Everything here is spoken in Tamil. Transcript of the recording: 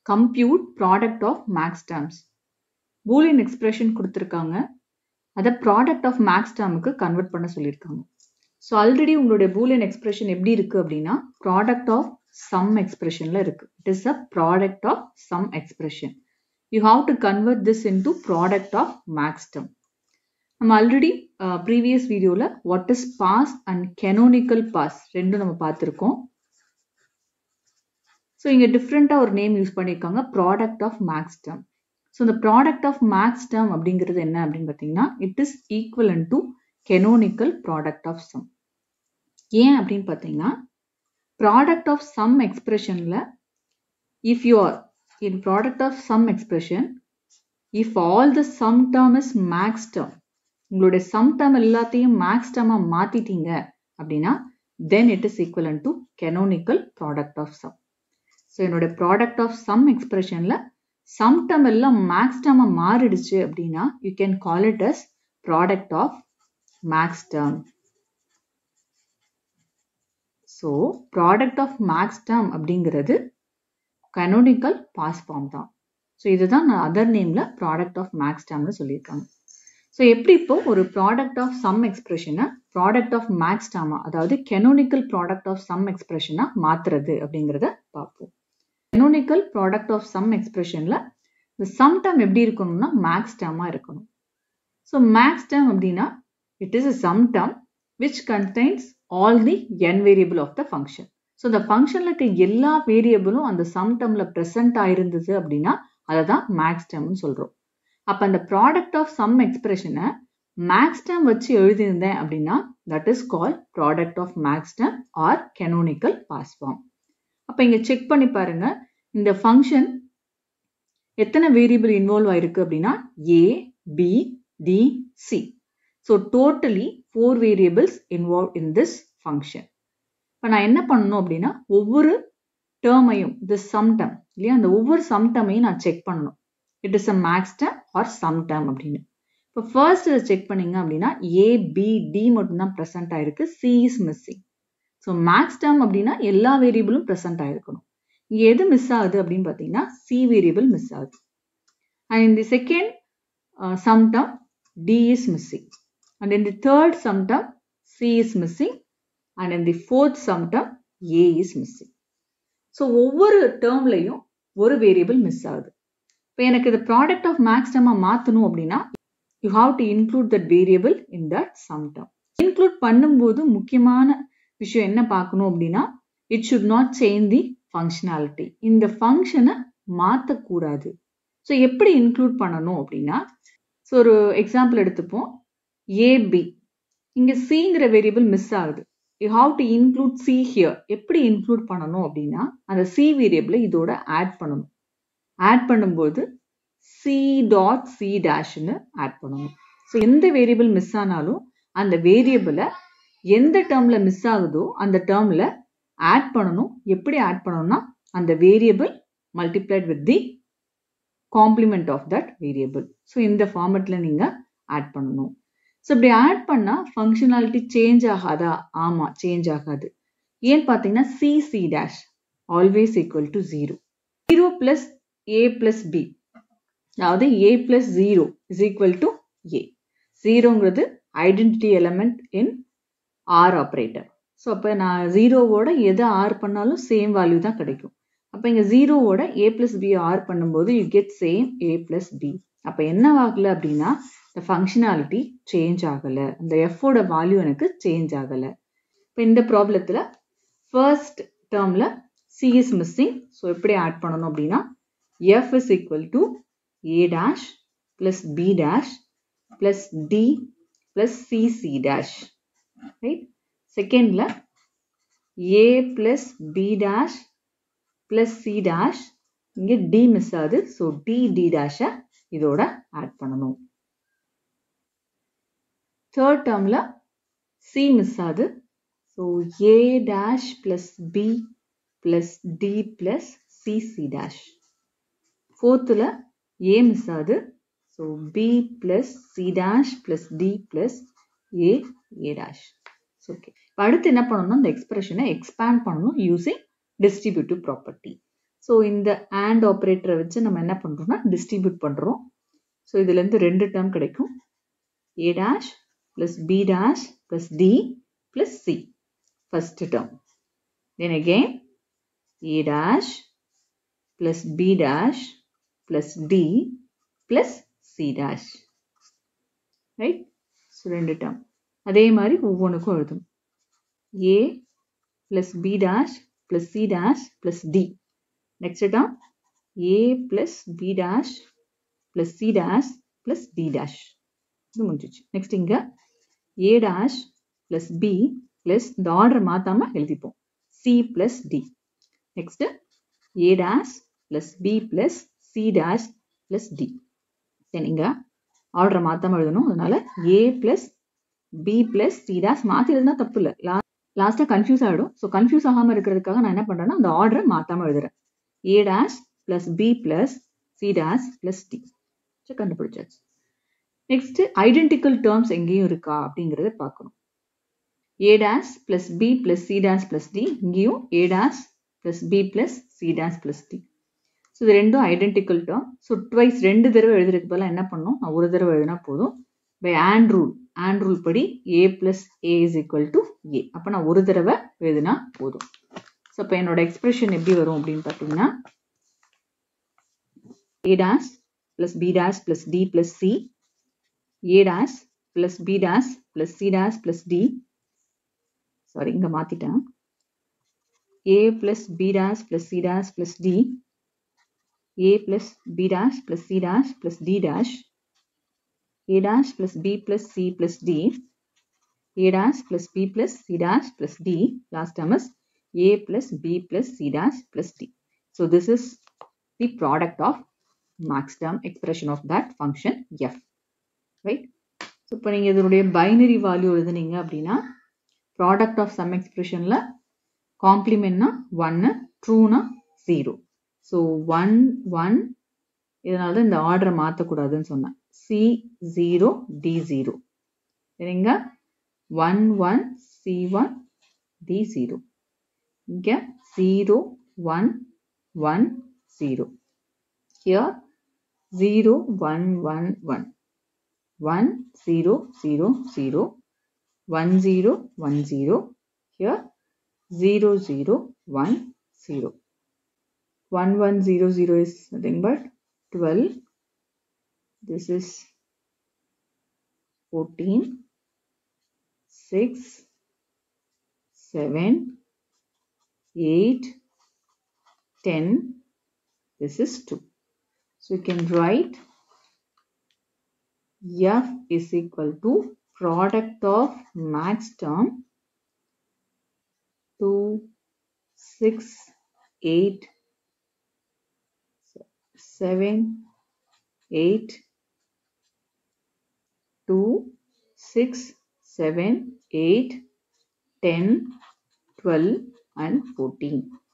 compute product of max terms Boolean expression கொடுத்துருக்காங்க அதை ப்ராடக்ட் ஆஃப் மேக்ஸ் டேர்முக்கு கன்வெர்ட் பண்ண சொல்லியிருக்காங்க ஸோ ஆல்ரெடி உங்களுடைய பூலியன் எக்ஸ்பிரஷன் எப்படி இருக்கு அப்படின்னா ப்ராடக்ட் ஆஃப் சம் எக்ஸ்பிரஷன்ல இருக்கு it is a product of sum expression you have to convert this into product of max term நம்ம ஆல்ரெடி ப்ரீவியஸ் வீடியோவில் what is POS and canonical POS ரெண்டும் நம்ம பார்த்துருக்கோம் ஸோ இங்கே டிஃப்ரெண்ட்டாக ஒரு நேம் யூஸ் பண்ணியிருக்காங்க product of max term so இந்த ப்ராடக்ட் ஆஃப் மேக்ஸ் டேர்ம் அப்படிங்கிறது என்ன அப்படின்னு பார்த்தீங்கன்னா it is equivalent to canonical product of sum ஏன் அப்படின்னு பார்த்தீங்கன்னா ப்ராடக்ட் ஆஃப் சம் எக்ஸ்பிரஷனில் if you are in product of sum expression if all the sum term is max term உங்களுடைய சம் டேர்ம் எல்லாத்தையும் மேக்ஸ் டேர்மாக மாற்றிட்டீங்க அப்படின்னா then it is equivalent to canonical product of sum so என்னோட ப்ராடக்ட் ஆஃப் சம் எக்ஸ்பிரஷனில் சம் டேர்ம் எல்லாம் மேக்ஸ் டேர்மாக மாறிடுச்சு அப்படின்னா you can call it as product of max term so product of max term அப்படிங்கிறது கனோனிக்கல் பாஸ் ஃபார்ம் தான் ஸோ இதுதான் நான் அதர் நேமில் ப்ராடக்ட் ஆஃப் மேக்ஸ் டேர்ம்னு சொல்லியிருக்காங்க ஸோ எப்படி இப்போ ஒரு ப்ராடக்ட் ஆஃப் சம் எக்ஸ்பிரஷனை ப்ராடக்ட் ஆஃப் மேக்ஸ் டேர்மா அதாவது கெனோனிக்கல் ப்ராடக்ட் ஆஃப் சம் எக்ஸ்பிரஷனாக மாற்றுறது அப்படிங்கிறத பார்ப்போம் கெனோனிக்கல் ப்ராடக்ட் ஆஃப் சம் எக்ஸ்பிரஷனில் இந்த சம் டேர்ம் எப்படி இருக்கணும்னா மேக்ஸ் டேர்மாக இருக்கணும் ஸோ மேக்ஸ் டேர்ம் அப்படின்னா it is a sum term which contains all the n variable of the function so இந்த ஃபங்க்ஷனில் இருக்க எல்லா வேரியபிளும் அந்த சம் டேர்மில் ப்ரெசென்ட் ஆயிருந்தது அப்படின்னா அதை தான் மேக்ஸ் டேர்ம்னு சொல்கிறோம் அப்போ அந்த ப்ராடக்ட் ஆஃப் சம் எக்ஸ்பிரஷனை மேக்ஸ் டேர்ம் வச்சு எழுதியிருந்தேன் அப்படின்னா that is call product of max term or canonical POS form அப்போ இங்கே செக் பண்ணி பாருங்க இந்த ஃபங்க்ஷன் எத்தனை வேரியபிள் இன்வால்வ் ஆயிருக்கு அப்படின்னா A B D C so totally four variables involve in this function இப்போ நான் என்ன பண்ணணும் அப்படின்னா ஒவ்வொரு டேர்மையும் திஸ் சம் டேர்ம் இல்லையா அந்த ஒவ்வொரு சம் டேர்மையும் நான் செக் பண்ணணும் it is a max term or sum term அப்படின்னு இப்போ ஃபர்ஸ்ட் இதை செக் பண்ணீங்க அப்படின்னா ஏ பி டி மட்டும்தான் ப்ரெசென்ட் ஆயிருக்கு C is missing so max term அப்படின்னா எல்லா வேரியபிளும் ப்ரெசென்ட் ஆயிருக்கணும் இங்கே எது மிஸ் ஆகுது அப்படின்னு பார்த்தீங்கன்னா சி வேரியபிள் மிஸ் ஆகுது and in the second sum term D is missing and in the third sum term C is missing and in the fourth sum term A is missing so ஒவ்வொரு டேர்ம்லையும் ஒரு வேரியபிள் மிஸ் ஆகுது இப்போ எனக்கு இது ப்ராடக்ட் ஆஃப் மேக்ஸ் டேர்மாக மாற்றணும் அப்படின்னா you have to include that variable in that sum term include பண்ணும்போது முக்கியமான விஷயம் என்ன பார்க்கணும் அப்படின்னா it should not change the functionality இந்த ஃபங்க்ஷனை மாற்றக்கூடாது ஸோ எப்படி இன்க்ளூட் பண்ணணும் அப்படின்னா ஸோ ஒரு எக்ஸாம்பிள் எடுத்துப்போம் ஏபி இங்கே சிங்கிற வேரியபிள் மிஸ் ஆகுது you have to include C here எப்படி இன்க்ளூட் பண்ணணும் அப்படின்னா அந்த சி வேரியபிளை இதோட ஆட் பண்ணணும் ஆட் பண்ணும்போது சி டாட் சி டேஷ்னு ஆட் பண்ணணும் ஸோ எந்த வேரியபிள் மிஸ் ஆனாலும் அந்த வேரியபிளை எந்த டேர்மில் மிஸ் ஆகுதோ அந்த டேர்மில் ஆட் பண்ணணும் எப்படி ஆட் பண்ணணும்னா அந்த variable multiplied with the complement of that variable so இந்த ஃபார்மெட்டில் நீங்கள் ஆட் பண்ணணும் ஸோ இப்படி ஆட் பண்ணால் ஃபங்க்ஷனாலிட்டி சேஞ்ச் ஆகாதா ஆமாம் சேஞ்ச் ஆகாது ஏன்னு பார்த்தீங்கன்னா C C dash always equal to zero zero plus A plus B அதாவது A plus zero is equal to A ஜீரோங்கிறது identity element in OR operator so அப்போ நான் ஜீரோவோட எதை ஆர் பண்ணாலும் சேம் வேல்யூ தான் கிடைக்கும் அப்போ இங்கே ஜீரோவோட ஏ பிளஸ் பி ஆர் பண்ணும்போது you get same A plus B அப்போ என்ன ஆகலை அப்படின்னா இந்த ஃபங்க்ஷனாலிட்டி சேஞ்ச் ஆகலை இந்த எஃபோட வேல்யூ எனக்கு சேஞ்ச் ஆகலை இப்போ இந்த ப்ராப்ளத்தில் ஃபர்ஸ்ட் டேர்மில் சி இஸ் மிஸ்ஸிங் ஸோ எப்படி ஆட் பண்ணணும் அப்படின்னா F is equal to A dash plus B dash plus D plus C C dash right செகண்டில் A plus B dash plus C dash இங்கே டி மிஸ் ஆகுது ஸோ டி டி டேஷை இதோட ஆட் பண்ணணும் தேர்ட் டேர்மில் சி மிஸ் ஆகுது so A dash plus B plus D plus C C dash ஃபோர்த்தில் ஏ மிஸ் ஆகுது so B plus C dash plus D plus A A dash okay இப்போ அடுத்து என்ன பண்ணணும் இந்த எக்ஸ்பிரஷனை எக்ஸ்பேண்ட் பண்ணணும் யூஸிங் டிஸ்ட்ரிபியூட்டிவ் ப்ராப்பர்ட்டி ஸோ இந்த அண்ட் ஆப்ரேட்டரை வச்சு நம்ம என்ன பண்ணுறோம்னா டிஸ்ட்ரிபியூட் பண்ணுறோம் ஸோ இதுலேருந்து ரெண்டு டேர்ம் கிடைக்கும் A dash plus B dash plus D plus C first term then again A dash plus B dash plus D plus C dash right so ரெண்டு டேர்ம் அதே மாதிரி ஒவ்வொன்றுக்கும் எழுதணும் A plus B dash plus C dash plus D next term A plus B dash plus C dash plus D dash இது முடிஞ்சிச்சு நெக்ஸ்ட் இங்கே A dash plus B plus இந்த ஆர்டர் மாற்றாமல் எழுதிப்போம் C plus D next A dash plus B plus C dash plus D then இங்கே ஆர்டரை மாற்றாமல் எழுதணும் அதனால A plus B plus C dash மாற்றி எழுதுனா தப்பு இல்லை லா லாஸ்ட்டாக கன்ஃபியூஸ் ஆகிடும் ஸோ கன்ஃபியூஸ் ஆகாமல் இருக்கிறதுக்காக நான் என்ன பண்ணுறேன்னா அந்த ஆர்டரை மாற்றாமல் எழுதுறேன் A dash plus B plus C dash plus D so கண்டுபிடிச்சாச்சு நெக்ஸ்ட் ஐடென்டிக்கல் டேர்ம்ஸ் எங்கேயும் இருக்கா அப்படிங்கிறத பார்க்கணும் A dash plus B plus C dash plus D இங்கேயும் A dash plus B plus C dash plus D so இது ரெண்டும் ஐடென்டிக்கல் டேர்ம் ஸோ ட்வைஸ் ரெண்டு தடவை எழுதுறதுக்கு பதிலாக என்ன பண்ணணும் நான் ஒரு தடவை எழுதினா போதும் by and rule and rule படி A plus A is equal to A அப்போ நான் ஒரு தடவை எழுதினா போதும் ஸோ இப்போ என்னோட எக்ஸ்பிரஷன் எப்படி வரும் அப்படின்னு பார்த்தீங்கன்னா A dash plus B dash plus D plus C A dash plus B dash plus C dash plus D sorry இங்கே மாற்றிட்டேன் A plus B dash plus C dash plus D A plus B dash plus C dash plus D dash a dash plus b plus c plus d a dash plus b plus c dash plus d last term is a plus b plus c dash plus d so this is the product of max term expression of that function f right so இப்போ நீங்கள் இதனுடைய பைனரி வேல்யூ எழுதுனீங்க அப்படின்னா ப்ராடக்ட் ஆஃப் சம் எக்ஸ்பிரஷனில் காம்ப்ளிமெண்ட்னா ஒன்று ட்ரூனா ஜீரோ ஸோ ஒன் ஒன் இதனால தான் இந்த ஆர்டரை மாற்றக்கூடாதுன்னு சொன்னேன் சி ஜீரோ டி ஜீரோ சரிங்க one one C one D zero இங்கே zero one one zero here zero one one one one zero zero zero one zero one zero here zero zero one zero one one zero zero is nothing but 12 this is 14 6 7 8 10 this is 2 so you can write f is equal to product of max term 2 6 8 7 8 2 6 7 8 10 12 and 14